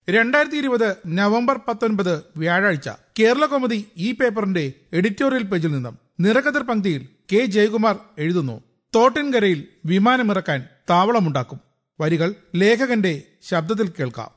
രണ്ടായിരത്തി ഇരുപത് നവംബർ പത്തൊൻപത് വ്യാഴാഴ്ച കേരള കോമതി ഈ പേപ്പറിന്റെ എഡിറ്റോറിയൽ പേജിൽ നിന്നും നിറകതിർ പങ്ക്തിയിൽ കെ ജയകുമാർ എഴുതുന്നു തോട്ടിൻകരയിൽ വിമാനമിറക്കാൻ താവളമുണ്ടാക്കും വരികൾ ലേഖകന്റെ ശബ്ദത്തിൽ കേൾക്കാം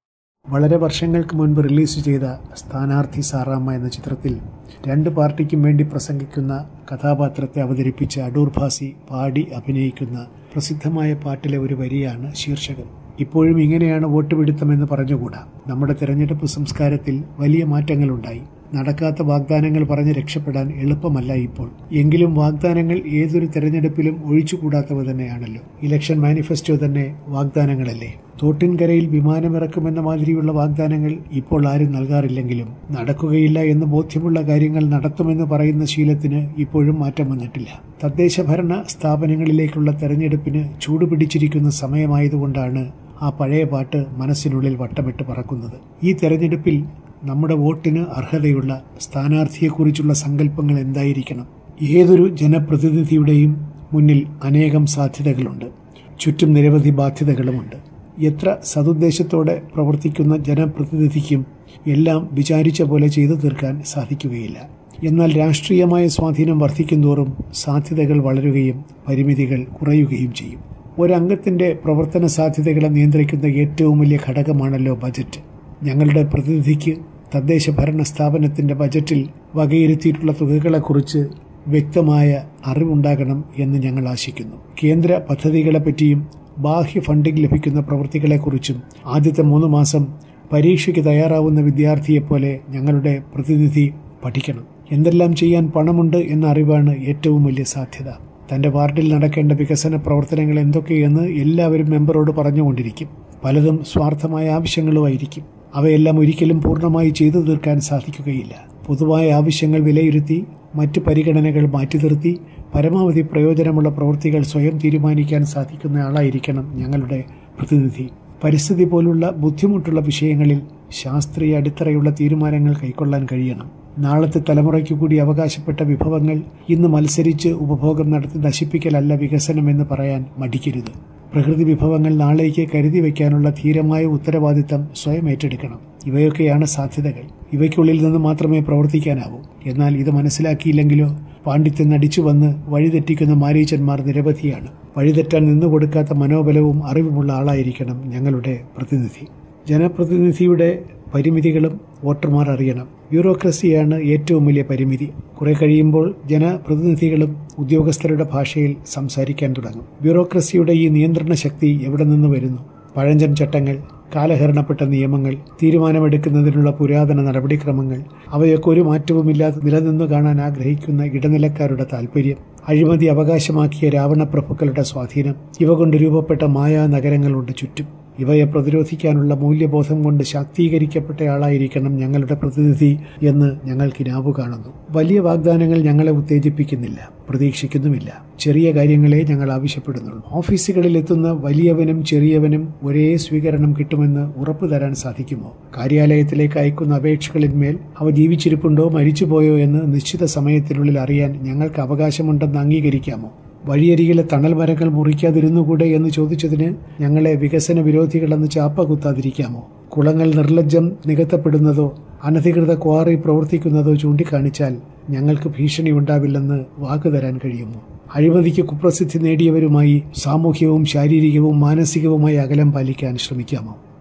വളരെ വർഷങ്ങൾക്ക് മുൻപ് റിലീസ് ചെയ്ത സ്ഥാനാർത്ഥി സാറാമ്മ എന്ന ചിത്രത്തിൽ രണ്ട് പാർട്ടിക്കും വേണ്ടി പ്രസംഗിക്കുന്ന കഥാപാത്രത്തെ അവതരിപ്പിച്ച അടൂർ ഭാസി പാടി അഭിനയിക്കുന്ന പ്രസിദ്ധമായ പാട്ടിലെ ഒരു വരിയാണ് ശീർഷകം ഇപ്പോഴും ഇങ്ങനെയാണ് വോട്ട് പിടുത്തമെന്ന് പറഞ്ഞുകൂടാ നമ്മുടെ തെരഞ്ഞെടുപ്പ് സംസ്കാരത്തിൽ വലിയ മാറ്റങ്ങളുണ്ടായി നടക്കാത്ത വാഗ്ദാനങ്ങൾ പറഞ്ഞ് രക്ഷപ്പെടാൻ എളുപ്പമല്ല ഇപ്പോൾ എങ്കിലും വാഗ്ദാനങ്ങൾ ഏതൊരു തെരഞ്ഞെടുപ്പിലും ഒഴിച്ചുകൂടാത്തവ തന്നെയാണല്ലോ ഇലക്ഷൻ മാനിഫെസ്റ്റോ തന്നെ വാഗ്ദാനങ്ങളല്ലേ തോട്ടിൻകരയിൽ വിമാനമിറക്കുമെന്ന മാതിരിയുള്ള വാഗ്ദാനങ്ങൾ ഇപ്പോൾ ആരും നൽകാറില്ലെങ്കിലും നടക്കുകയില്ല എന്ന് ബോധ്യമുള്ള കാര്യങ്ങൾ നടത്തുമെന്ന് പറയുന്ന ശീലത്തിന് ഇപ്പോഴും മാറ്റം വന്നിട്ടില്ല തദ്ദേശ ഭരണ സ്ഥാപനങ്ങളിലേക്കുള്ള തെരഞ്ഞെടുപ്പിന് ചൂടുപിടിച്ചിരിക്കുന്ന സമയമായതുകൊണ്ടാണ് ആ പഴയ പാട്ട് മനസ്സിനുള്ളിൽ വട്ടമിട്ട് പറക്കുന്നത് ഈ തെരഞ്ഞെടുപ്പിൽ നമ്മുടെ വോട്ടിന് അർഹതയുള്ള സ്ഥാനാർത്ഥിയെക്കുറിച്ചുള്ള സങ്കല്പങ്ങൾ എന്തായിരിക്കണം ഏതൊരു ജനപ്രതിനിധിയുടെയും മുന്നിൽ അനേകം സാധ്യതകളുണ്ട് ചുറ്റും നിരവധി ബാധ്യതകളുമുണ്ട് എത്ര സതുദ്ദേശത്തോടെ പ്രവർത്തിക്കുന്ന ജനപ്രതിനിധിക്കും എല്ലാം വിചാരിച്ച പോലെ ചെയ്തു തീർക്കാൻ സാധിക്കുകയില്ല എന്നാൽ രാഷ്ട്രീയമായ സ്വാധീനം വർദ്ധിക്കുന്തോറും സാധ്യതകൾ വളരുകയും പരിമിതികൾ കുറയുകയും ചെയ്യും ഒരംഗത്തിന്റെ പ്രവർത്തന സാധ്യതകളെ നിയന്ത്രിക്കുന്ന ഏറ്റവും വലിയ ഘടകമാണല്ലോ ബജറ്റ് ഞങ്ങളുടെ പ്രതിനിധിക്ക് തദ്ദേശ ഭരണ സ്ഥാപനത്തിന്റെ ബജറ്റിൽ വകയിരുത്തിയിട്ടുള്ള തുകകളെക്കുറിച്ച് വ്യക്തമായ അറിവുണ്ടാകണം എന്ന് ഞങ്ങൾ ആശിക്കുന്നു കേന്ദ്ര പദ്ധതികളെപ്പറ്റിയും ബാഹ്യ ഫണ്ടിംഗ് ലഭിക്കുന്ന പ്രവൃത്തികളെക്കുറിച്ചും ആദ്യത്തെ മൂന്ന് മാസം പരീക്ഷയ്ക്ക് തയ്യാറാവുന്ന വിദ്യാർത്ഥിയെപ്പോലെ ഞങ്ങളുടെ പ്രതിനിധി പഠിക്കണം എന്തെല്ലാം ചെയ്യാൻ പണമുണ്ട് എന്ന അറിവാണ് ഏറ്റവും വലിയ സാധ്യത തന്റെ വാർഡിൽ നടക്കേണ്ട വികസന പ്രവർത്തനങ്ങൾ എന്തൊക്കെയെന്ന് എല്ലാവരും മെമ്പറോട് പറഞ്ഞുകൊണ്ടിരിക്കും പലതും സ്വാർത്ഥമായ ആവശ്യങ്ങളുമായിരിക്കും അവയെല്ലാം ഒരിക്കലും പൂർണ്ണമായി ചെയ്തു തീർക്കാൻ സാധിക്കുകയില്ല പൊതുവായ ആവശ്യങ്ങൾ വിലയിരുത്തി മറ്റ് പരിഗണനകൾ മാറ്റി നിർത്തി പരമാവധി പ്രയോജനമുള്ള പ്രവൃത്തികൾ സ്വയം തീരുമാനിക്കാൻ സാധിക്കുന്ന ആളായിരിക്കണം ഞങ്ങളുടെ പ്രതിനിധി പരിസ്ഥിതി പോലുള്ള ബുദ്ധിമുട്ടുള്ള വിഷയങ്ങളിൽ ശാസ്ത്രീയ അടിത്തറയുള്ള തീരുമാനങ്ങൾ കൈക്കൊള്ളാൻ കഴിയണം നാളത്തെ തലമുറയ്ക്ക് കൂടി അവകാശപ്പെട്ട വിഭവങ്ങൾ ഇന്ന് മത്സരിച്ച് ഉപഭോഗം നടത്തി നശിപ്പിക്കലല്ല വികസനമെന്ന് പറയാൻ മടിക്കരുത് പ്രകൃതി വിഭവങ്ങൾ നാളേക്ക് കരുതി വയ്ക്കാനുള്ള ധീരമായ ഉത്തരവാദിത്തം സ്വയം ഏറ്റെടുക്കണം ഇവയൊക്കെയാണ് സാധ്യതകൾ ഇവയ്ക്കുള്ളിൽ നിന്ന് മാത്രമേ പ്രവർത്തിക്കാനാവൂ എന്നാൽ ഇത് മനസ്സിലാക്കിയില്ലെങ്കിലോ പാണ്ഡിത്യം നടിച്ചു വന്ന് വഴിതെറ്റിക്കുന്ന മാരീച്ചന്മാർ നിരവധിയാണ് വഴിതെറ്റാൻ നിന്നുകൊടുക്കാത്ത മനോബലവും അറിവുമുള്ള ആളായിരിക്കണം ഞങ്ങളുടെ പ്രതിനിധി ജനപ്രതിനിധിയുടെ പരിമിതികളും വോട്ടർമാർ അറിയണം ബ്യൂറോക്രസിയാണ് ഏറ്റവും വലിയ പരിമിതി കുറെ കഴിയുമ്പോൾ ജനപ്രതിനിധികളും ഉദ്യോഗസ്ഥരുടെ ഭാഷയിൽ സംസാരിക്കാൻ തുടങ്ങും ബ്യൂറോക്രസിയുടെ ഈ നിയന്ത്രണ ശക്തി എവിടെ നിന്ന് വരുന്നു പഴഞ്ചൻ ചട്ടങ്ങൾ കാലഹരണപ്പെട്ട നിയമങ്ങൾ തീരുമാനമെടുക്കുന്നതിനുള്ള പുരാതന നടപടിക്രമങ്ങൾ അവയൊക്കെ ഒരു മാറ്റവുമില്ലാതെ നിലനിന്നു കാണാൻ ആഗ്രഹിക്കുന്ന ഇടനിലക്കാരുടെ താൽപര്യം അഴിമതി അവകാശമാക്കിയ രാവണപ്രഭുക്കളുടെ സ്വാധീനം ഇവ കൊണ്ട് രൂപപ്പെട്ട മായാ നഗരങ്ങളുണ്ട് ചുറ്റും ഇവയെ പ്രതിരോധിക്കാനുള്ള മൂല്യബോധം കൊണ്ട് ശാക്തീകരിക്കപ്പെട്ട ആളായിരിക്കണം ഞങ്ങളുടെ പ്രതിനിധി എന്ന് ഞങ്ങൾ കിനാബു കാണുന്നു വലിയ വാഗ്ദാനങ്ങൾ ഞങ്ങളെ ഉത്തേജിപ്പിക്കുന്നില്ല പ്രതീക്ഷിക്കുന്നുമില്ല ചെറിയ കാര്യങ്ങളെ ഞങ്ങൾ ആവശ്യപ്പെടുന്നുള്ളൂ ഓഫീസുകളിൽ എത്തുന്ന വലിയവനും ചെറിയവനും ഒരേ സ്വീകരണം കിട്ടുമെന്ന് ഉറപ്പു തരാൻ സാധിക്കുമോ കാര്യാലയത്തിലേക്ക് അയക്കുന്ന അപേക്ഷകളിന്മേൽ അവ ജീവിച്ചിരിപ്പുണ്ടോ മരിച്ചുപോയോ എന്ന് നിശ്ചിത സമയത്തിനുള്ളിൽ അറിയാൻ ഞങ്ങൾക്ക് അവകാശമുണ്ടെന്ന് അംഗീകരിക്കാമോ വഴിയരികിലെ തണൽ മരങ്ങൾ മുറിക്കാതിരുന്നുകൂടെ എന്ന് ചോദിച്ചതിന് ഞങ്ങളെ വികസന വിരോധികളെന്ന് ചാപ്പ കുത്താതിരിക്കാമോ കുളങ്ങൾ നിർലജ്ജം നികത്തപ്പെടുന്നതോ അനധികൃത ക്വാറി പ്രവർത്തിക്കുന്നതോ ചൂണ്ടിക്കാണിച്ചാൽ ഞങ്ങൾക്ക് ഭീഷണി ഉണ്ടാവില്ലെന്ന് വാക്ക് തരാൻ കഴിയുമോ അഴിമതിക്ക് കുപ്രസിദ്ധി നേടിയവരുമായി സാമൂഹ്യവും ശാരീരികവും മാനസികവുമായി അകലം പാലിക്കാൻ ശ്രമിക്കാമോ